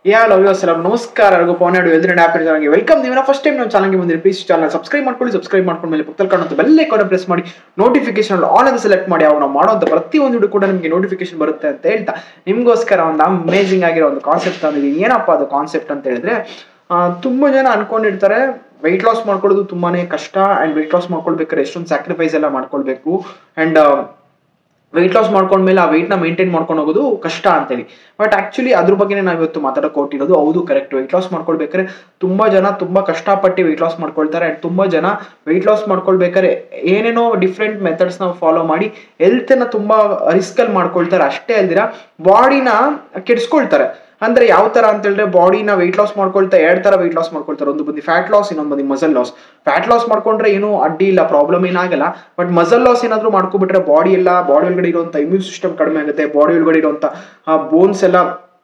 yeah love you ಅಸ್ಸಲಾಂ ನಮಸ್ಕಾರ ಎಲ್ಲರಿಗೂ ಪವನ್ ಆಡು ಎಲ್ರು ಆ್ಯಪ್ ಚಾನಲ್ಗೆ ವೆಲ್ಕಮ್ ನೀವೇನ ಫಸ್ಟ್ ಟೈಮ್ ನಮ್ಮ ಚಾನಲ್ಗೆ ಬಂದಿರಿ ಪ್ಲೀಸ್ ಚಾನಲ್ ಸಬ್ಸ್ಕ್ರೈಬ್ ಮಾಡ್ಕೊಳ್ಳಿ ಸಬ್ಸ್ಕ್ರೈಬ್ ಮಾಡ್ಕೊಂಡ ಮೇಲೆ ಪಕ್ಕದಲ್ಲಿ ಕಾಣುತ್ತೆ ಬೆಲ್ ಐಕಾನ್ ಪ್ರೆಸ್ ಮಾಡಿ ನೋಟಿಫಿಕೇಶನ್ ಆಲ್ ಅಂತ ಸೆಲೆಕ್ಟ್ ಮಾಡಿ ಅವ್ರು ನಾವು ಮಾಡುವಂಥ ಪ್ರತಿಯೊಂದು ವಿಡಿಯೋ ಕೂಡ ನಿಮಗೆ ನೋಟಿಫಿಕೇಶನ್ ಬರುತ್ತೆ ಅಂತ ಹೇಳ್ತಾ ನಿಮಗೋಸ್ಕರ ಒಂದು ಅಮೇಜಿಂಗ್ ಆಗಿರೋ ಒಂದು ಕಾನ್ಸೆಪ್ಟ್ ತಂದಿದ್ದೀನಿ ಏನಪ್ಪ ಅದು ಕಾನ್ಸೆಪ್ಟ್ ಅಂತ ಹೇಳಿದ್ರೆ ಆ, ತುಂಬಾ ಜನ ಅನ್ಕೊಂಡಿರ್ತಾರೆ ವೆಯ್ಟ್ ಲಾಸ್ ಮಾಡ್ಕೊಳ್ಳೋದು ತುಂಬಾನೇ ಕಷ್ಟ ಅಂಡ್ ವೆಯ್ಟ್ ಲಾಸ್ ಮಾಡ್ಕೊಳ್ಬೇಕಾದ್ರೆ ಎಷ್ಟೊಂದು ಸ್ಯಾಕ್ರಿಫೈಸ್ ಎಲ್ಲ ಮಾಡ್ಕೊಳ್ಬೇಕು ಅಂಡ್ ವೆಯ್ಟ್ ಲಾಸ್ ಮಾಡ್ಕೊಂಡ್ಮೇಲೆ ಆ ವೆಯ್ಟ್ನ ಮೇಂಟೈನ್ ಮಾಡ್ಕೊಂಡು ಹೋಗೋದು ಕಷ್ಟ ಅಂತೇಳಿ ಬಟ್ ಆಕ್ಚುಲಿ ಅದ್ರ ಬಗ್ಗೆನೇ ನಾವು ಇವತ್ತು ಮಾತಾಡೋಕೆ ಹೊಟ್ಟಿರೋದು ಹೌದು ಕರೆಕ್ಟ್ ವೆಯ್ಟ್ ಲಾಸ್ ಮಾಡ್ಕೊಳ್ಬೇಕಾದ್ರೆ ತುಂಬಾ ಜನ ತುಂಬಾ ಕಷ್ಟಪಟ್ಟು ವೆಯ್ಟ್ ಲಾಸ್ ಮಾಡ್ಕೊಳ್ತಾರೆ ಅಂಡ್ ತುಂಬಾ ಜನ ವೆಯ್ಟ್ ಲಾಸ್ ಮಾಡ್ಕೊಳ್ಬೇಕಾದ್ರೆ ಏನೇನೋ ಡಿಫ್ರೆಂಟ್ ಮೆಥಡ್ಸ್ ನಾವು ಫಾಲೋ ಮಾಡಿ ಹೆಲ್ತ್ನ ತುಂಬಾ ರಿಸ್ಕ್ ಅಲ್ಲಿ ಮಾಡ್ಕೊಳ್ತಾರೆ ಅಷ್ಟೇ ಅಲ್ದಿರ ಬಾಡಿನ ಕೆಡಿಸ್ಕೊಳ್ತಾರೆ ಅಂದ್ರೆ ಯಾವ ತರ ಅಂತ ಹೇಳಿದ್ರೆ ಬಾಡಿನ ವೆಯ್ಟ್ ಲಾಸ್ ಮಾಡ್ಕೊಳ್ತಾ ಎರಡ್ ತರ ವೆಯ್ಟ್ ಲಾಸ್ ಮಾಡ್ಕೊಳ್ತಾರೆ ಒಂದು ಬಂದು ಫ್ಯಾಟ್ ಲಾಸ್ ಇನ್ನೊಂದು ಬಂದು ಮಸಲ್ ಲಾಸ್ ಫ್ಯಾಟ್ ಲಾಸ್ ಮಾಡ್ಕೊಂಡ್ರೆ ಏನು ಅಡ್ಡಿ ಇಲ್ಲ ಪ್ರಾಬ್ಲಮ್ ಏನಾಗಲ್ಲ ಬಟ್ ಮಸಲ್ ಲಾಸ್ ಏನಾದ್ರು ಮಾಡ್ಕೊಬಿಟ್ರೆ ಬಾಡಿ ಎಲ್ಲ ಬಾಡಿ ಒಳಗಡೆ ಇರುವಂತ ಇಮ್ಯೂನ್ ಸಿಸ್ಟಮ್ ಕಡಿಮೆ ಆಗುತ್ತೆ ಬಾಡಿ ಒಳಗಡೆ ಇರುವಂತ ಬೋನ್ಸ್ ಎಲ್ಲ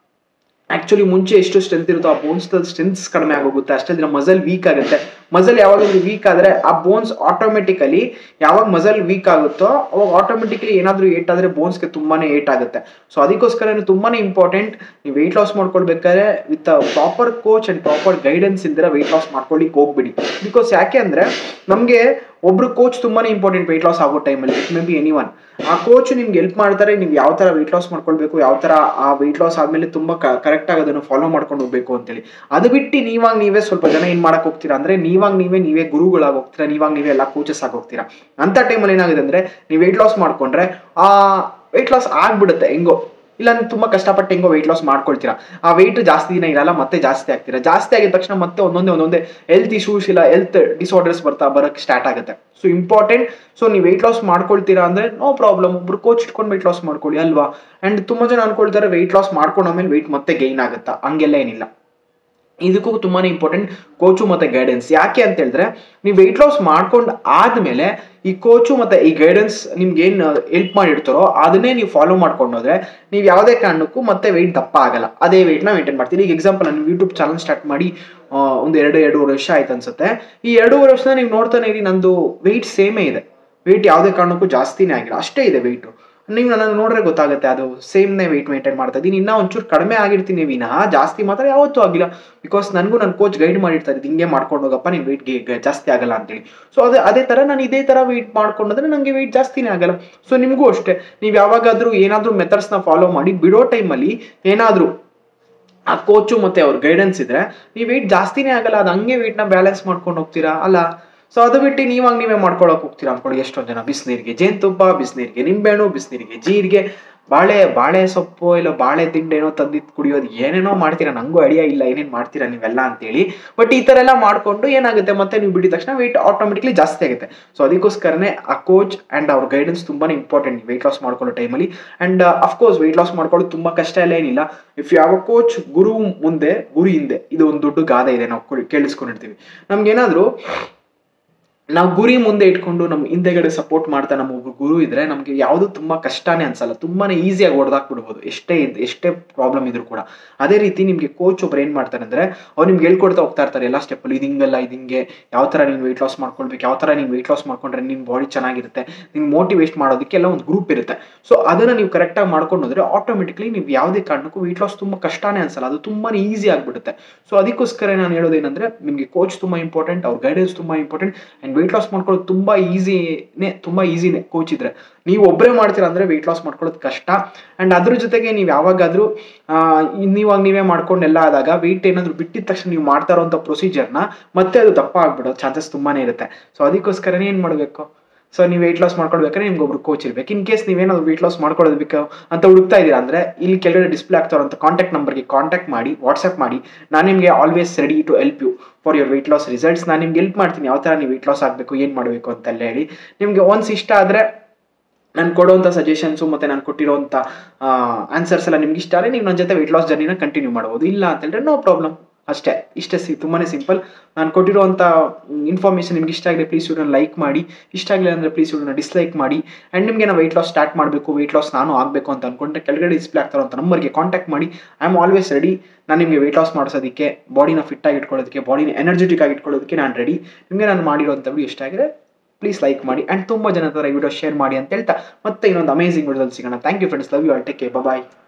ಆಕ್ಚುಲಿ ಮುಂಚೆ ಎಷ್ಟು ಸ್ಟ್ರೆಂತ್ ಇರುತ್ತೋ ಆ ಬೋನ್ಸ್ ಸ್ಟ್ರೆಂತ್ಸ್ ಕಡಿಮೆ ಆಗೋಗುತ್ತೆ ಅಷ್ಟೇ ದಿನ ಮಸಲ್ ವೀಕ್ ಆಗುತ್ತೆ ಮಸಲ್ ಯಾವಾಗಾದ್ರೂ ವೀಕ್ ಆದ್ರೆ ಆ ಬೋನ್ಸ್ ಆಟೋಮೆಟಿಕಲಿ ಯಾವಾಗ ಮಸಲ್ ವೀಕ್ ಆಗುತ್ತೋ ಅವಾಗ ಆಟೋಮೆಟಿಕಲಿ ಏನಾದ್ರೂ ಏಟ್ ಆದ್ರೆ ಬೋನ್ಸ್ಗೆ ತುಂಬಾನೇ ಏಟ್ ಆಗುತ್ತೆ ಸೊ ಅದಕ್ಕೋಸ್ಕರ ತುಂಬಾನೇ ಇಂಪಾರ್ಟೆಂಟ್ ನೀವು ವೆಯ್ಟ್ ಲಾಸ್ ಮಾಡ್ಕೊಳ್ಬೇಕಾದ್ರೆ with proper coach and proper guidance ಇಲ್ದಿರ ವೆಯ್ಟ್ ಲಾಸ್ ಮಾಡ್ಕೊಳ್ಳಿಕ್ಕೆ ಹೋಗ್ಬಿಡಿ ಬಿಕಾಸ್ ಯಾಕೆ ಅಂದ್ರೆ ನಮಗೆ ಒಬ್ರು ಕೋಚ್ ತುಂಬಾನೇ ಇಂಪಾರ್ಟೆಂಟ್ ವೆಯ್ಟ್ ಲಾಸ್ ಆಗೋ ಟೈಮಲ್ಲಿ it may be any one ಆ ಕೋಚ್ ನಿಮ್ಗೆ ಹೆಲ್ಪ್ ಮಾಡ್ತಾರೆ ನೀವು ಯಾವ ತರ ವೆಯ್ಟ್ ಲಾಸ್ ಮಾಡ್ಕೊಳ್ಬೇಕು ಯಾವ ತರ ಆ ವೆಯ್ಟ್ ಲಾಸ್ ಆದ್ಮೇಲೆ ತುಂಬಾ ಕರೆಕ್ಟ್ ಆಗಿ ಅದನ್ನು ಫಾಲೋ ಮಾಡ್ಕೊಂಡು ಹೋಗ್ಬೇಕು ಅಂತೇಳಿ ಅದು ಬಿಟ್ಟು ನೀವಾಗ ನೀವೇ ಸ್ವಲ್ಪ ಜನ ಏನ್ ಮಾಡಕ್ ಹೋಗ್ತೀರಾ ಅಂದ್ರೆ ನೀವಾಗ ನೀವೇ ನೀವೇ ಗುರುಗಳಾಗಿ ಹೋಗ್ತೀರಾ ನೀವಾಗ ನೀವೇ ಎಲ್ಲ ಕೋಚಸ್ ಆಗಿ ಹೋಗ್ತೀರಾ ಅಂತ ಟೈಮಲ್ಲಿ ಏನಾಗಿದೆ ಅಂದ್ರೆ ನೀವು ವೆಯ್ಟ್ ಲಾಸ್ ಮಾಡ್ಕೊಂಡ್ರೆ ಆ ವೆಯ್ಟ್ ಲಾಸ್ ಆಗ್ಬಿಡುತ್ತೆ ಹೆಂಗೋ ಇಲ್ಲ ನೀವು ತುಂಬಾ ಕಷ್ಟಪಟ್ಟು ಹೆಂಗೋ ವೆಯ್ಟ್ ಲಾಸ್ ಮಾಡ್ಕೊಳ್ತೀರಾ ಆ ವೆಯ್ಟ್ ಜಾಸ್ತಿ ದಿನ ಇರಲ್ಲ ಮತ್ತೆ ಜಾಸ್ತಿ ಆಗ್ತೀರಾ ಜಾಸ್ತಿ ಆಗಿದ ತಕ್ಷಣ ಮತ್ತೆ ಒಂದೊಂದೇ ಒಂದೊಂದೇ ಹೆಲ್ತ್ ಇಶ್ಯೂಸ್ ಇಲ್ಲ ಹೆಲ್ತ್ ಡಿಸಾರ್ಡರ್ಸ್ ಬರ್ತಾ ಬರಕ್ ಸ್ಟಾರ್ಟ್ ಆಗುತ್ತೆ ಸೊ ಇಂಪಾರ್ಟೆಂಟ್ ಸೊ ನೀವು ವೆಯ್ಟ್ ಲಾಸ್ ಮಾಡ್ಕೊಳ್ತೀರಾ ಅಂದ್ರೆ ನೋ ಪ್ರಾಬ್ಲಮ್ ಒಬ್ರು ಕೋಚ್ ಇಟ್ಕೊಂಡು ವೆಯ್ಟ್ ಲಾಸ್ ಮಾಡ್ಕೊಳ್ಳಿ ಅಲ್ವಾ ಅಂಡ್ ತುಂಬಾ ಜನ ಅನ್ಕೊಳ್ತಾರೆ ವೆಯ್ಟ್ ಲಾಸ್ ಮಾಡ್ಕೊಂಡು ಆಮೇಲೆ ವೆಯ್ಟ್ ಮತ್ತೆ ಗೈನ್ ಆಗುತ್ತಾ ಹಂಗೆಲ್ಲ ಏನಿಲ್ಲ ಇದಕ್ಕೂ ತುಂಬಾನೇ ಇಂಪಾರ್ಟೆಂಟ್ ಕೋಚು ಮತ್ತೆ ಗೈಡೆನ್ಸ್ ಯಾಕೆ ಅಂತ ಹೇಳಿದ್ರೆ ನೀವು ವೆಯ್ಟ್ ಲಾಸ್ ಮಾಡ್ಕೊಂಡು ಆದ್ಮೇಲೆ ಈ ಕೋಚು ಮತ್ತೆ ಈ ಗೈಡೆನ್ಸ್ ನಿಮ್ಗೆ ಏನ್ ಹೆಲ್ಪ್ ಮಾಡಿರ್ತಾರೋ ಅದನ್ನೇ ನೀವು ಫಾಲೋ ಮಾಡ್ಕೊಂಡು ಹೋದ್ರೆ ನೀವು ಯಾವುದೇ ಕಾರಣಕ್ಕೂ ಮತ್ತೆ ವೆಯ್ಟ್ ದಪ್ಪ ಆಗಲ್ಲ ಅದೇ ವೆಯ್ಟ್ನ ಮೇಂಟೈನ್ ಮಾಡ್ತೀರಿ ಈಗ ಎಕ್ಸಾಂಪಲ್ ನಾನು ಯೂಟ್ಯೂಬ್ ಚಾನಲ್ ಸ್ಟಾರ್ಟ್ ಮಾಡಿ ಆ, ಒಂದು ಎರಡು ಎರಡೂವರೆ ವರ್ಷ ಆಯ್ತು ಅನ್ಸುತ್ತೆ ಈ ಎರಡೂವರೆ ವರ್ಷದ ನೀವು ನೋಡ್ತಾನೆ ಇರಿ ನಂದು ವೆಯ್ಟ್ ಸೇಮೇ ಇದೆ ವೆಯ್ಟ್ ಯಾವುದೇ ಕಾರಣಕ್ಕೂ ಜಾಸ್ತಿನೇ ಆಗಿಲ್ಲ ಅಷ್ಟೇ ಇದೆ ವೆಯ್ಟು ನೀವು ನನ್ನ ನೋಡ್ರೆ ಗೊತ್ತಾಗುತ್ತೆ ಅದು ಸೇಮ್ನೇ ವೆಯ್ಟ್ ಮೇಂಟೈನ್ ಮಾಡ್ತಾ ಇದ್ದೀನಿ ಇನ್ನೂ ಒಂಚೂರು ಕಡಿಮೆ ಆಗಿರ್ತೀನಿ ವಿನಃ ಜಾಸ್ತಿ ಮಾತ್ರ ಯಾವತ್ತೂ ಆಗಿಲ್ಲ ಬಿಕಾಸ್ ನನಗೂ ನನ್ನ ಕೋಚ್ ಗೈಡ್ ಮಾಡಿರ್ತಾರೆ ಇದು ಹಿಂಗೆ ಮಾಡ್ಕೊಂಡು ಹೋಗಪ್ಪ ನೀನು ವೆಯ್ಟ್ ಜಾಸ್ತಿ ಆಗಲ್ಲ ಅಂತೇಳಿ ಸೊ ಅದೇ ಅದೇ ಥರ ನಾನು ಇದೇ ಥರ ವೆಯ್ಟ್ ಮಾಡ್ಕೊಂಡ್ರೆ ನನಗೆ ವೆಯ್ಟ್ ಜಾಸ್ತಿನೇ ಆಗಲ್ಲ ಸೊ ನಿಮಗೂ ಅಷ್ಟೇ ನೀವು ಯಾವಾಗಾದರೂ ಏನಾದರೂ ಮೆಥಡ್ಸ್ನ ಫಾಲೋ ಮಾಡಿ ಬಿಡೋ ಟೈಮಲ್ಲಿ ಏನಾದರೂ ಆ ಕೋಚು ಮತ್ತೆ ಅವ್ರ ಗೈಡೆನ್ಸ್ ಇದ್ರೆ ನೀವು ವೆಯ್ಟ್ ಜಾಸ್ತಿನೇ ಆಗಲ್ಲ ಅದು ಹಂಗೆ ವೆಯ್ಟ್ನ ಬ್ಯಾಲೆನ್ಸ್ ಮಾಡ್ಕೊಂಡು ಹೋಗ್ತೀರಾ ಅಲ್ಲ ಸೊ ಅದು ಬಿಟ್ಟು ನೀವಾಗ ನೀವೇ ಮಾಡ್ಕೊಳಕ್ ಹೋಗ್ತೀರಾ ಅನ್ಕೊಳ್ಳಿ ಎಷ್ಟೊಂದು ಜನ ಬಿಸಿನೀರಿಗೆ ಜೇನುತುಪ್ಪ ಬಿಸಿನೀರಿಗೆ ನಿಂಬೆಹಣ್ಣು ಬಿಸಿನೀರಿಗೆ ಜೀರಿಗೆ ಬಾಳೆ ಬಾಳೆ ಸೊಪ್ಪು ಇಲ್ಲ ಬಾಳೆ ದಿಂಡು ಏನೋ ತಂದಿದ್ದು ಕುಡಿಯೋದು ಏನೇನೋ ಮಾಡ್ತೀರಾ ನಂಗೂ ಐಡಿಯಾ ಇಲ್ಲ ಏನೇನು ಮಾಡ್ತೀರಾ ನೀವೆಲ್ಲ ಅಂತೇಳಿ ಬಟ್ ಈ ಥರ ಎಲ್ಲ ಮಾಡ್ಕೊಂಡು ಏನಾಗುತ್ತೆ ಮತ್ತೆ ನೀವು ಬಿಡಿದ ತಕ್ಷಣ ವೆಯ್ಟ್ ಆಟೋಮೆಟಿಕ್ಲಿ ಜಾಸ್ತಿ ಆಗುತ್ತೆ ಸೊ ಅದಕ್ಕೋಸ್ಕರನೇ ಆ ಕೋಚ್ ಆ್ಯಂಡ್ ಅವ್ರ ಗೈಡೆನ್ಸ್ ತುಂಬಾನೇ ಇಂಪಾರ್ಟೆಂಟ್ ವೆಯ್ಟ್ ಲಾಸ್ ಮಾಡ್ಕೊಳ್ಳೋ ಟೈಮಲ್ಲಿ ಆ್ಯಂಡ್ ಅಫ್ಕೋರ್ಸ್ ವೆಯ್ಟ್ ಲಾಸ್ ಮಾಡ್ಕೊಳ್ಳೋದು ತುಂಬ ಕಷ್ಟ ಎಲ್ಲ ಏನಿಲ್ಲ ಇಫ್ ಯಾವ ಕೋಚ್ ಗುರು ಮುಂದೆ ಗುರು ಹಿಂದೆ ಇದು ಒಂದು ದೊಡ್ಡ ಗಾದೆ ಇದೆ ನಾವು ಕುಳಿ- ಕೇಳಿಸ್ಕೊಂಡಿರ್ತೀವಿ ನಮ್ಗೇನಾದರೂ ನಾವು ಗುರಿ ಮುಂದೆ ಇಟ್ಕೊಂಡು ನಮ್ಮ ಹಿಂದೆಗಡೆ ಸಪೋರ್ಟ್ ಮಾಡ್ತಾ ನಮ್ಮ ಒಬ್ರು ಗುರು ಇದ್ರೆ ನಮಗೆ ಯಾವುದು ತುಂಬಾ ಕಷ್ಟನೇ ಅನ್ಸಲ್ಲ ತುಂಬಾನೇ ಈಸಿಯಾಗಿ ಹೊಡೆದಾಕ್ಬಿಡ್ಬೋದು ಎಷ್ಟೇ ಇದ್- ಎಷ್ಟೇ ಪ್ರಾಬ್ಲಮ್ ಇದ್ರು ಕೂಡ ಅದೇ ರೀತಿ ನಿಮಗೆ ಕೋಚ್ ಒಬ್ರು ಏನ್ ಮಾಡ್ತಾರೆ ಅಂದ್ರೆ ಅವ್ರು ನಿಮ್ಗೆ ಹೇಳ್ಕೊಡ್ತಾ ಹೋಗ್ತಾ ಇರ್ತಾರೆ ಎಲ್ಲ ಸ್ಟೆಪ್ಪಲ್ಲಿ ಇದು ಹಿಂಗಲ್ಲ ಇದು ಹಿಂಗೆ ಯಾವ ತರ ನೀನು ವೆಯ್ಟ್ ಲಾಸ್ ಮಾಡ್ಕೊಳ್ಬೇಕು ಯಾವ ತರ ನೀನು ವೆಯ್ಟ್ ಲಾಸ್ ಮಾಡ್ಕೊಂಡ್ರೆ ನಿನ್ನ ಬಾಡಿ ಚೆನ್ನಾಗಿರುತ್ತೆ ನಿನ್ ಮೋಟಿವೇಟ್ ಮಾಡೋದಕ್ಕೆಲ್ಲ ಒಂದು ಗ್ರೂಪ್ ಇರುತ್ತೆ ಸೊ ಅದನ್ನ ನೀವು ಕರೆಕ್ಟಾಗಿ ಮಾಡ್ಕೊಂಡು ಹೋದ್ರೆ ಆಟೋಮೆಟಿಕ್ಲಿ ನೀವು ಯಾವುದೇ ಕಾರಣಕ್ಕೂ ವೆಯ್ಟ್ ಲಾಸ್ ತುಂಬಾ ಕಷ್ಟನೇ ಅನ್ಸಲ್ಲ ಅದು ತುಂಬಾನೇ ಈಸಿ ಆಗ್ಬಿಡುತ್ತೆ ಸೊ ಅದಕ್ಕೋಸ್ಕರ ನಾನು ಹೇಳೋದೇನಂದ್ರೆ ನಿಮಗೆ ಕೋಚ್ ತುಂಬಾ ಇಂಪಾರ್ಟೆಂಟ್ ಅವ್ರ ಗೈಡೆನ್ಸ್ ತುಂಬಾ ಇಂಪಾರ್ಟೆಂಟ್ ಅಂಡ್ ವೆಯ್ಟ್ ಲಾಸ್ ಮಾಡ್ಕೊಳ್ಳೋದು ತುಂಬಾ ಈಸಿನೇ ತುಂಬಾ ಈಸಿನೇ ಕೋಚ್ ಇದ್ರೆ ನೀವು ಒಬ್ಬರೇ ಮಾಡ್ತೀರಾ ಅಂದ್ರೆ ವೆಯ್ಟ್ ಲಾಸ್ ಮಾಡ್ಕೊಳ್ಳೋದು ಕಷ್ಟ ಅಂಡ್ ಅದ್ರ ಜೊತೆಗೆ ನೀವು ಯಾವಾಗಾದ್ರೂ ಆ, ನೀವಾಗ ನೀವೇ ಮಾಡ್ಕೊಂಡು ಎಲ್ಲ ಆದಾಗ ವೆಯ್ಟ್ ಏನಾದ್ರು ಬಿಟ್ಟಿದ ತಕ್ಷಣ ನೀವು ಮಾಡ್ತಾ ಇರೋಂಥ ಪ್ರೊಸೀಜರ್ನ ಮತ್ತೆ ಅದು ದಪ್ಪ ಆಗ್ಬಿಡೋ ಚಾನ್ಸಸ್ ತುಂಬಾನೇ ಇರುತ್ತೆ ಸೊ ಅದಕ್ಕೋಸ್ಕರನೇ ಏನು ಮಾಡಬೇಕು ಸೊ ನೀವು ವೆಯ್ಟ್ ಲಾಸ್ ಮಾಡ್ಕೊಳ್ಬೇಕಾದ್ರೆ ನಿಮ್ಗೆ ಒಬ್ರು ಕೋಚ್ ಇರ್ಬೇಕು ಇನ್ ಕೇಸ್ ನೀವೇನಾದ್ರು ವೆಯ್ಟ್ ಲಾಸ್ ಮಾಡ್ಕೊಳ್ಳೋದಕ್ಕೆ ಅಂತ ಹುಡುಕ್ತಾ ಇದ್ದೀರಾ ಅಂದ್ರೆ ಇಲ್ಲಿ ಕೆಳಗಡೆ ಡಿಸ್ಪ್ಲೇ ಆಗ್ತಾ ಇರೋಂಥ ಕಾಂಟ್ಯಾಕ್ಟ್ ನಂಬರ್ಗೆ ಕಾಂಟ್ಯಾಕ್ಟ್ ಮಾಡಿ ವಾಟ್ಸ್ಆಪ್ ಮಾಡಿ ನಾನು ನಿಮಗೆ always ready to help you for your weight loss results ನಾನು ನಿಮ್ಗೆ ಹೆಲ್ಪ್ ಮಾಡ್ತೀನಿ ಯಾವ ಥರ ನೀವು ವೆಯ್ಟ್ ಲಾಸ್ ಆಗಬೇಕು ಏನು ಮಾಡಬೇಕು ಅಂತೆಲ್ಲ ಹೇಳಿ ನಿಮಗೆ ಒನ್ಸ್ ಇಷ್ಟ ಆದರೆ ನಾನು ಕೊಡುವಂಥ ಸಜೆಷನ್ಸು ಮತ್ತು ನಾನು ಕೊಟ್ಟಿರೋಂಥ ಆನ್ಸರ್ಸ್ ಎಲ್ಲ ನಿಮ್ಗೆ ಇಷ್ಟ ಆದರೆ ನೀವು ನನ್ನ ಜೊತೆ ವೆಯ್ಟ್ ಲಾಸ್ ಜರ್ನಿನ ಕಂಟಿನ್ಯೂ ಮಾಡ್ಬೋದು ಇಲ್ಲ ಅಂತ ಹೇಳಿದ್ರೆ ನೋ ಪ್ರಾಬ್ಲಮ್ ಅಷ್ಟೇ ಇಷ್ಟೇ ಸಿ ತುಂಬಾ ಸಿಂಪಲ್ ನಾನು ಕೊಟ್ಟಿರುವಂಥ ಇನ್ಫಾರ್ಮೇಷನ್ ನಿಮ್ಗೆ ಇಷ್ಟ ಆಗಲಿ ಪ್ಲೀಸ್ ವಿಡಿಯೋನ ಲೈಕ್ ಮಾಡಿ ಇಷ್ಟ ಆಗಲಿ ಅಂದರೆ ಪ್ಲೀಸ್ ವಿಡಿಯೋನ ಡಿಸ್ಲೈಕ್ ಮಾಡಿ ಆ್ಯಂಡ್ ನಿಮಗೆ ನಾವು ವೆಯ್ಟ್ ಲಾಸ್ ಸ್ಟಾರ್ಟ್ ಮಾಡಬೇಕು ವೆಯ್ಟ್ ಲಾಸ್ ನಾನು ಆಗಬೇಕು ಅಂತ ಅನ್ಕೊಂಡ್ರೆ ಕೆಳಗಡೆ ಡಿಸ್ಪ್ಲೇ ಆಗ್ತಾರಂಥ ನಂಬರ್ಗೆ ಕಾಂಟ್ಯಾಕ್ಟ್ ಮಾಡಿ ಐ ಆಮ್ ಆಲ್ವೇಸ್ ರೆಡಿ ನಾನು ನಿಮಗೆ ವೆಯ್ಟ್ ಲಾಸ್ ಮಾಡಿಸೋದಕ್ಕೆ ಬಾಡಿನ ಫಿಟ್ ಆಗಿ ಇಟ್ಕೊಳ್ಳೋದಕ್ಕೆ ಬಾಡಿನ ಎನರ್ಜೆಟಿಕ್ ಆಗಿ ಇಟ್ಕೊಳ್ಳೋದಕ್ಕೆ ನಾನು ರೆಡಿ ನಿಮಗೆ ನಾನು ಮಾಡಿರೋಂಥ ವಿಡಿಯೋ ಇಷ್ಟ ಆಗಿದೆ ಪ್ಲೀಸ್ ಲೈಕ್ ಮಾಡಿ ಆ್ಯಂಡ್ ತುಂಬ ಜನ ಹತ್ರ ವಿಡಿಯೋ ಶೇರ್ ಮಾಡಿ ಅಂತ ಹೇಳ್ತಾ ಮತ್ತೆ ಇನ್ನೊಂದು ಅಮೇಸಿಂಗ್ ವಿಡಿಯೋದಲ್ಲಿ ಸಿಗೋಣ thank you friends love you all take bye